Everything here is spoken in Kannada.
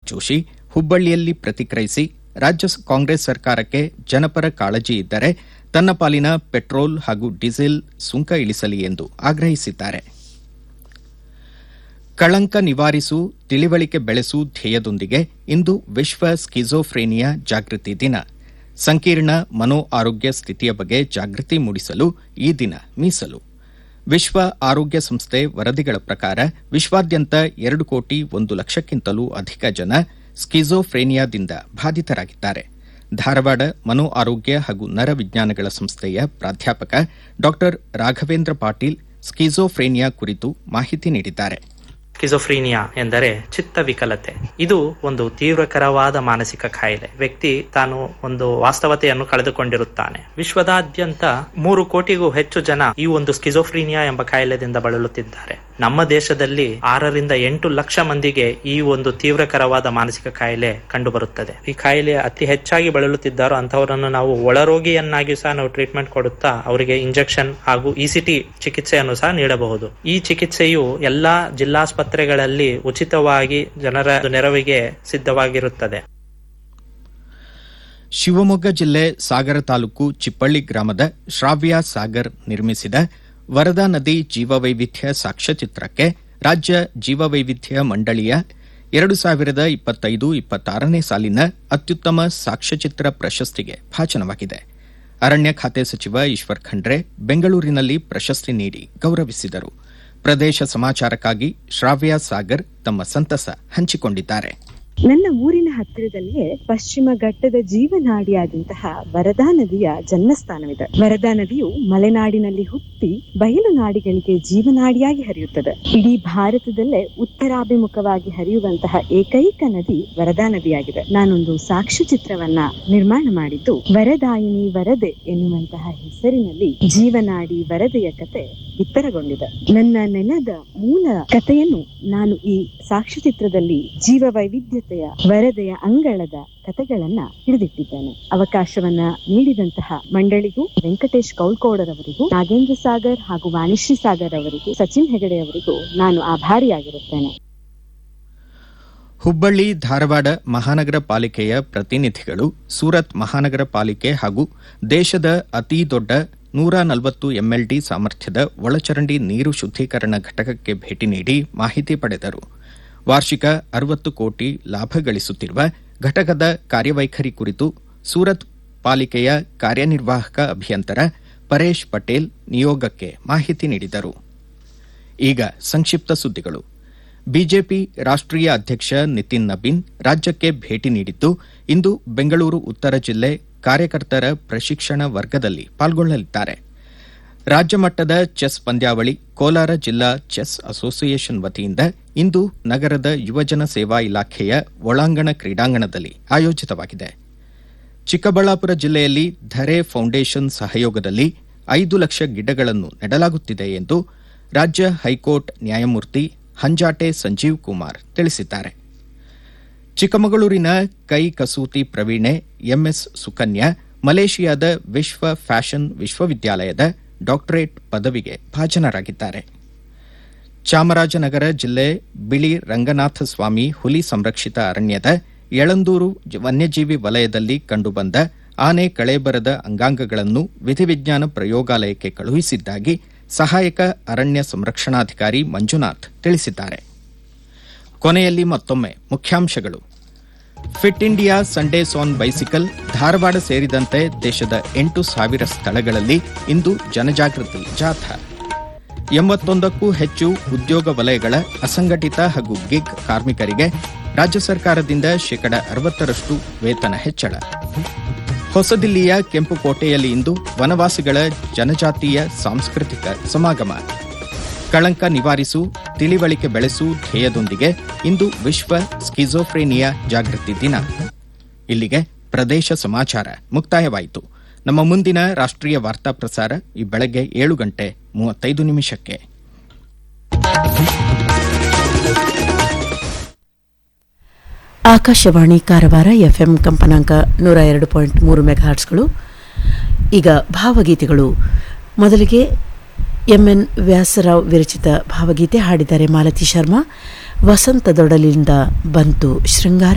ಜೋಶಿ ಹುಬ್ಬಳ್ಳಿಯಲ್ಲಿ ಪ್ರತಿಕ್ರಿಯಿಸಿ ರಾಜ್ಯ ಕಾಂಗ್ರೆಸ್ ಸರ್ಕಾರಕ್ಕೆ ಜನಪರ ಕಾಳಜಿ ಇದ್ದರೆ ತನ್ನ ಪಾಲಿನ ಪೆಟ್ರೋಲ್ ಹಾಗೂ ಡೀಸೆಲ್ ಸುಂಕ ಇಳಿಸಲಿ ಎಂದು ಆಗ್ರಹಿಸಿದ್ದಾರೆ ಕಳಂಕ ನಿವಾರಿಸು ತಿಳಿವಳಿಕೆ ಬೆಳೆಸು ಧ್ಯೇಯದೊಂದಿಗೆ ಇಂದು ವಿಶ್ವ ಸ್ಕಿಜೋಫ್ರೇನಿಯಾ ಜಾಗೃತಿ ದಿನ ಸಂಕೀರ್ಣ ಮನೋ ಆರೋಗ್ಯ ಸ್ಥಿತಿಯ ಬಗ್ಗೆ ಜಾಗೃತಿ ಮೂಡಿಸಲು ಈ ದಿನ ಮೀಸಲು ವಿಶ್ವ ಆರೋಗ್ಯ ಸಂಸ್ಥೆ ವರದಿಗಳ ಪ್ರಕಾರ ವಿಶ್ವಾದ್ಯಂತ ಎರಡು ಕೋಟಿ ಒಂದು ಲಕ್ಷಕ್ಕಿಂತಲೂ ಅಧಿಕ ಜನ ಸ್ಕಿಜೋಫ್ರೇನಿಯಾದಿಂದ ಬಾಧಿತರಾಗಿದ್ದಾರೆ ಧಾರವಾಡ ಮನೋ ಆರೋಗ್ಯ ಹಾಗೂ ನರ ವಿಜ್ಞಾನಗಳ ಸಂಸ್ಥೆಯ ಪ್ರಾಧ್ಯಾಪಕ ಡಾ ರಾಘವೇಂದ್ರ ಪಾಟೀಲ್ ಸ್ಕಿಜೋಫ್ರೇನಿಯಾ ಕುರಿತು ಮಾಹಿತಿ ನೀಡಿದ್ದಾರೆ ಸ್ಕಿಜೋಫ್ರೀನಿಯಾ ಎಂದರೆ ಚಿತ್ತ ವಿಕಲತೆ ಇದು ಒಂದು ತೀವ್ರಕರವಾದ ಮಾನಸಿಕ ಕಾಯಿಲೆ ವ್ಯಕ್ತಿ ತಾನು ಒಂದು ವಾಸ್ತವತೆಯನ್ನು ಕಳೆದುಕೊಂಡಿರುತ್ತಾನೆ ವಿಶ್ವದಾದ್ಯಂತ ಮೂರು ಕೋಟಿಗೂ ಹೆಚ್ಚು ಜನ ಈ ಒಂದು ಸ್ಕಿಜೋಫ್ರೀನಿಯಾ ಎಂಬ ಕಾಯಿಲೆದಿಂದ ಬಳಲುತ್ತಿದ್ದಾರೆ ನಮ್ಮ ದೇಶದಲ್ಲಿ ಆರರಿಂದ ಎಂಟು ಲಕ್ಷ ಮಂದಿಗೆ ಈ ಒಂದು ತೀವ್ರಕರವಾದ ಮಾನಸಿಕ ಕಾಯಿಲೆ ಕಂಡುಬರುತ್ತದೆ ಈ ಕಾಯಿಲೆ ಅತಿ ಹೆಚ್ಚಾಗಿ ಬಳಲುತ್ತಿದ್ದಾರೋ ಅಂತವರನ್ನು ನಾವು ಒಳರೋಗಿಯನ್ನಾಗಿ ಸಹ ನಾವು ಟ್ರೀಟ್ಮೆಂಟ್ ಕೊಡುತ್ತಾ ಅವರಿಗೆ ಇಂಜೆಕ್ಷನ್ ಹಾಗೂ ಇಸಿಟಿ ಚಿಕಿತ್ಸೆಯನ್ನು ಸಹ ನೀಡಬಹುದು ಈ ಚಿಕಿತ್ಸೆಯು ಎಲ್ಲಾ ಜಿಲ್ಲಾಸ್ಪತ್ರೆಗಳಲ್ಲಿ ಉಚಿತವಾಗಿ ಜನರ ನೆರವಿಗೆ ಸಿದ್ಧವಾಗಿರುತ್ತದೆ ಶಿವಮೊಗ್ಗ ಜಿಲ್ಲೆ ಸಾಗರ ತಾಲೂಕು ಚಿಪ್ಪಳ್ಳಿ ಗ್ರಾಮದ ಶ್ರಾವ್ಯ ಸಾಗರ್ ನಿರ್ಮಿಸಿದ ವರದಾ ನದಿ ಜೀವವೈವಿಧ್ಯ ಸಾಕ್ಷ್ಯಚಿತ್ರಕ್ಕೆ ರಾಜ್ಯ ಜೀವವೈವಿಧ್ಯ ಮಂಡಳಿಯ ಎರಡು ಸಾವಿರದ ಇಪ್ಪತ್ತೈದು ಇಪ್ಪತ್ತಾರನೇ ಸಾಲಿನ ಅತ್ಯುತ್ತಮ ಸಾಕ್ಷ್ಯಚಿತ್ರ ಪ್ರಶಸ್ತಿಗೆ ಭಾಜನವಾಗಿದೆ ಅರಣ್ಯ ಖಾತೆ ಸಚಿವ ಈಶ್ವರ್ ಖಂಡ್ರೆ ಬೆಂಗಳೂರಿನಲ್ಲಿ ಪ್ರಶಸ್ತಿ ನೀಡಿ ಗೌರವಿಸಿದರು ಪ್ರದೇಶ ಸಮಾಚಾರಕ್ಕಾಗಿ ಶ್ರಾವ್ಯ ಸಾಗರ್ ತಮ್ಮ ಸಂತಸ ಹಂಚಿಕೊಂಡಿದ್ದಾರೆ ನನ್ನ ಊರಿನ ಹತ್ತಿರದಲ್ಲಿಯೇ ಪಶ್ಚಿಮ ಘಟ್ಟದ ಜೀವನಾಡಿಯಾದಂತಹ ವರದಾ ನದಿಯ ಜನ್ಮಸ್ಥಾನವಿದೆ ವರದಾ ನದಿಯು ಮಲೆನಾಡಿನಲ್ಲಿ ಹುಟ್ಟಿ ಬಯಲು ನಾಡಿಗಳಿಗೆ ಜೀವನಾಡಿಯಾಗಿ ಹರಿಯುತ್ತದೆ ಇಡೀ ಭಾರತದಲ್ಲೇ ಉತ್ತರಾಭಿಮುಖವಾಗಿ ಹರಿಯುವಂತಹ ಏಕೈಕ ನದಿ ವರದಾ ನದಿಯಾಗಿದೆ ನಾನೊಂದು ಸಾಕ್ಷ್ಯಚಿತ್ರವನ್ನ ನಿರ್ಮಾಣ ಮಾಡಿದ್ದು ವರದಾಯಿನಿ ವರದೆ ಎನ್ನುವಂತಹ ಹೆಸರಿನಲ್ಲಿ ಜೀವನಾಡಿ ವರದೆಯ ಕತೆ ಬಿತ್ತರಗೊಂಡಿದೆ ನನ್ನ ನೆಲದ ಮೂಲ ಕಥೆಯನ್ನು ನಾನು ಈ ಸಾಕ್ಷ್ಯಚಿತ್ರದಲ್ಲಿ ಜೀವ ವೈವಿಧ್ಯತೆಯ ವರದೆಯ ಅಂಗಳದ ಕಥೆಗಳನ್ನ ಹಿಡಿದಿಟ್ಟಿದ್ದೇನೆ ಅವಕಾಶವನ್ನ ನೀಡಿದಂತಹ ಮಂಡಳಿಗೂ ವೆಂಕಟೇಶ್ ಕೌಲ್ಕೋಡರವರಿಗೂ ನಾಗೇಂದ್ರ ಸಾಗರ್ ಹಾಗೂ ವಾಣಿಶ್ರೀ ಸಾಗರ್ ಅವರಿಗೂ ಸಚಿನ್ ಹೆಗಡೆ ಅವರಿಗೂ ನಾನು ಆಭಾರಿಯಾಗಿರುತ್ತೇನೆ ಹುಬ್ಬಳ್ಳಿ ಧಾರವಾಡ ಮಹಾನಗರ ಪಾಲಿಕೆಯ ಪ್ರತಿನಿಧಿಗಳು ಸೂರತ್ ಮಹಾನಗರ ಪಾಲಿಕೆ ಹಾಗೂ ದೇಶದ ಅತಿ ದೊಡ್ಡ ನೂರ ನಲವತ್ತು ಎಂಎಲ್ಡಿ ಸಾಮರ್ಥ್ಯದ ಒಳಚರಂಡಿ ನೀರು ಶುದ್ದೀಕರಣ ಘಟಕಕ್ಕೆ ಭೇಟಿ ನೀಡಿ ಮಾಹಿತಿ ಪಡೆದರು ವಾರ್ಷಿಕ ಅರವತ್ತು ಕೋಟಿ ಲಾಭ ಗಳಿಸುತ್ತಿರುವ ಘಟಕದ ಕಾರ್ಯವೈಖರಿ ಕುರಿತು ಸೂರತ್ ಪಾಲಿಕೆಯ ಕಾರ್ಯನಿರ್ವಾಹಕ ಅಭಿಯಂತರ ಪರೇಶ್ ಪಟೇಲ್ ನಿಯೋಗಕ್ಕೆ ಮಾಹಿತಿ ನೀಡಿದರು ಈಗ ಸಂಕ್ಷಿಪ್ತ ಸುದ್ದಿಗಳು ಬಿಜೆಪಿ ರಾಷ್ಟ್ರೀಯ ಅಧ್ಯಕ್ಷ ನಿತಿನ್ ನಬೀನ್ ರಾಜ್ಯಕ್ಕೆ ಭೇಟಿ ನೀಡಿದ್ದು ಇಂದು ಬೆಂಗಳೂರು ಉತ್ತರ ಜಿಲ್ಲೆ ಕಾರ್ಯಕರ್ತರ ಪ್ರಶಿಕ್ಷಣ ವರ್ಗದಲ್ಲಿ ಪಾಲ್ಗೊಳ್ಳಲಿದ್ದಾರೆ ರಾಜ್ಯ ಮಟ್ಟದ ಚೆಸ್ ಪಂದ್ಯಾವಳಿ ಕೋಲಾರ ಜಿಲ್ಲಾ ಚೆಸ್ ಅಸೋಸಿಯೇಷನ್ ವತಿಯಿಂದ ಇಂದು ನಗರದ ಯುವಜನ ಸೇವಾ ಇಲಾಖೆಯ ಒಳಾಂಗಣ ಕ್ರೀಡಾಂಗಣದಲ್ಲಿ ಆಯೋಜಿತವಾಗಿದೆ ಚಿಕ್ಕಬಳ್ಳಾಪುರ ಜಿಲ್ಲೆಯಲ್ಲಿ ಧರೆ ಫೌಂಡೇಶನ್ ಸಹಯೋಗದಲ್ಲಿ ಐದು ಲಕ್ಷ ಗಿಡಗಳನ್ನು ನೆಡಲಾಗುತ್ತಿದೆ ಎಂದು ರಾಜ್ಯ ಹೈಕೋರ್ಟ್ ನ್ಯಾಯಮೂರ್ತಿ ಹಂಜಾಟೆ ಸಂಜೀವ್ ಕುಮಾರ್ ತಿಳಿಸಿದ್ದಾರೆ ಚಿಕ್ಕಮಗಳೂರಿನ ಕೈ ಕಸೂತಿ ಪ್ರವೀಣೆ ಎಂಎಸ್ ಸುಕನ್ಯಾ ಮಲೇಷಿಯಾದ ವಿಶ್ವ ಫ್ಯಾಷನ್ ವಿಶ್ವವಿದ್ಯಾಲಯದ ಡಾಕ್ಟರೇಟ್ ಪದವಿಗೆ ಭಾಜನರಾಗಿದ್ದಾರೆ ಚಾಮರಾಜನಗರ ಜಿಲ್ಲೆ ಬಿಳಿ ರಂಗನಾಥ ಸ್ವಾಮಿ ಹುಲಿ ಸಂರಕ್ಷಿತ ಅರಣ್ಯದ ಯಳಂದೂರು ವನ್ಯಜೀವಿ ವಲಯದಲ್ಲಿ ಕಂಡುಬಂದ ಆನೆ ಕಳೇಬರದ ಅಂಗಾಂಗಗಳನ್ನು ವಿಧಿವಿಜ್ಞಾನ ಪ್ರಯೋಗಾಲಯಕ್ಕೆ ಕಳುಹಿಸಿದ್ದಾಗಿ ಸಹಾಯಕ ಅರಣ್ಯ ಸಂರಕ್ಷಣಾಧಿಕಾರಿ ಮಂಜುನಾಥ್ ತಿಳಿಸಿದ್ದಾರೆ ಕೊನೆಯಲ್ಲಿ ಮತ್ತೊಮ್ಮೆ ಮುಖ್ಯಾಂಶಗಳು fit India Sundays on bicycle Dharwad ಸೇರಿದಂತೆ ದೇಶದ ಎಂಟು ಸಾವಿರ ಸ್ಥಳಗಳಲ್ಲಿ ಇಂದು ಜನಜಾಗೃತಿ ಜಾಥಾ ಎಂಬತ್ತೊಂದಕ್ಕೂ ಹೆಚ್ಚು ಉದ್ಯೋಗ ವಲಯಗಳ ಅಸಂಘಟಿತ ಹಾಗೂ ಗಿಗ್ ಕಾರ್ಮಿಕರಿಗೆ ರಾಜ್ಯ ಸರ್ಕಾರದಿಂದ ಶೇಕಡ ಅರವತ್ತರಷ್ಟು ವೇತನ ಹೆಚ್ಚಳ ಹೊಸದಿಲ್ಲಿಯ ಕೆಂಪುಕೋಟೆಯಲ್ಲಿ ಇಂದು ವನವಾಸಿಗಳ ಜನಜಾತೀಯ ಸಾಂಸ್ಕೃತಿಕ ಸಮಾಗಮ ಕಳಂಕ ನಿವಾರಿಸು ತಿಳಿವಳಿಕೆ ಬೆಳೆಸು ಧ್ಯೇಯದೊಂದಿಗೆ ಇಂದು ವಿಶ್ವ ಸ್ಕಿಜೋಫ್ರೇನಿಯಾ ಜಾಗೃತಿ ದಿನ ಇಲ್ಲಿಗೆ ಪ್ರದೇಶ ಸಮಾಚಾರ ಮುಕ್ತಾಯವಾಯಿತು ನಮ್ಮ ಮುಂದಿನ ರಾಷ್ಟ್ರೀಯ ವಾರ್ತಾ ಪ್ರಸಾರ ಈ ಬೆಳಗ್ಗೆ ಏಳು ಗಂಟೆ ಮೂವತ್ತೈದು ನಿಮಿಷಕ್ಕೆ ಆಕಾಶವಾಣಿ ಕಾರವಾರ ಎಫ್ಎಂ ಕಂಪನಾಂಕ ನೂರ ಎರಡು ಪಾಯಿಂಟ್ ಮೂರು ಮೆಗಾಹರ್ಟ್ಸ್ಗಳು ಈಗ ಭಾವಗೀತೆಗಳು ಮೊದಲಿಗೆ ಎಂಎನ್ ವ್ಯಾಸರಾವ್ ವಿರಚಿತ ಭಾವಗೀತೆ ಹಾಡಿದ್ದಾರೆ ಮಾಲತಿ ಶರ್ಮಾ ವಸಂತದೊಡಲಿಂದ ಬಂತು ಶೃಂಗಾರ